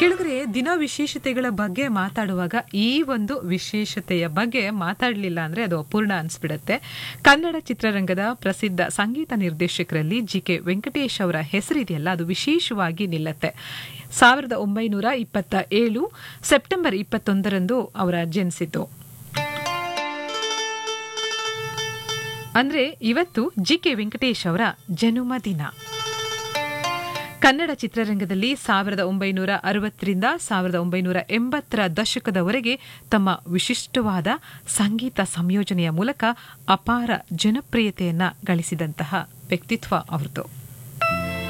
ಕೆಳಗರೆ ದಿನ ವಿಶೇಷತೆಗಳ ಬಗ್ಗೆ ಮಾತಾಡುವಾಗ ಈ ಒಂದು ವಿಶೇಷತೆಯ ಬಗ್ಗೆ ಮಾತಾಡಲಿಲ್ಲ ಅಂದ್ರೆ ಅದು ಅಪೂರ್ಣ ಅನ್ಸ್ಬಿಡತ್ತೆ ಕನ್ನಡ ಚಿತ್ರರಂಗದ ಪ್ರಸಿದ್ಧ ಸಂಗೀತ ನಿರ್ದೇಶಕರಲ್ಲಿ ಜಿ ಕೆ ವೆಂಕಟೇಶ್ ಅವರ ಹೆಸರಿದೆಯಲ್ಲ ಅದು ವಿಶೇಷವಾಗಿ ನಿಲ್ಲತ್ತೆ ಸಾವಿರದ ಒಂಬೈನೂರ ಇಪ್ಪತ್ತ ಏಳು ಸೆಪ್ಟೆಂಬರ್ ಇಪ್ಪತ್ತೊಂದರಂದು ಅವರ ಜನಿಸಿತು ಅಂದ್ರೆ ಇವತ್ತು ಜಿ ಕೆ ವೆಂಕಟೇಶ್ ಅವರ ಜನ್ಮದಿನ ಕನ್ನಡ ಚಿತ್ರರಂಗದಲ್ಲಿ ಸಾವಿರದ ಒಂಬೈನೂರ ಅರವತ್ತರಿಂದ ಸಾವಿರದ ಒಂಬೈನೂರ ಎಂಬತ್ತರ ದಶಕದವರೆಗೆ ತಮ್ಮ ವಿಶಿಷ್ಟವಾದ ಸಂಗೀತ ಸಂಯೋಜನೆಯ ಮೂಲಕ ಅಪಾರ ಜನಪ್ರಿಯತೆಯನ್ನ ಗಳಿಸಿದಂತಹ ವ್ಯಕ್ತಿತ್ವ ಅವರದು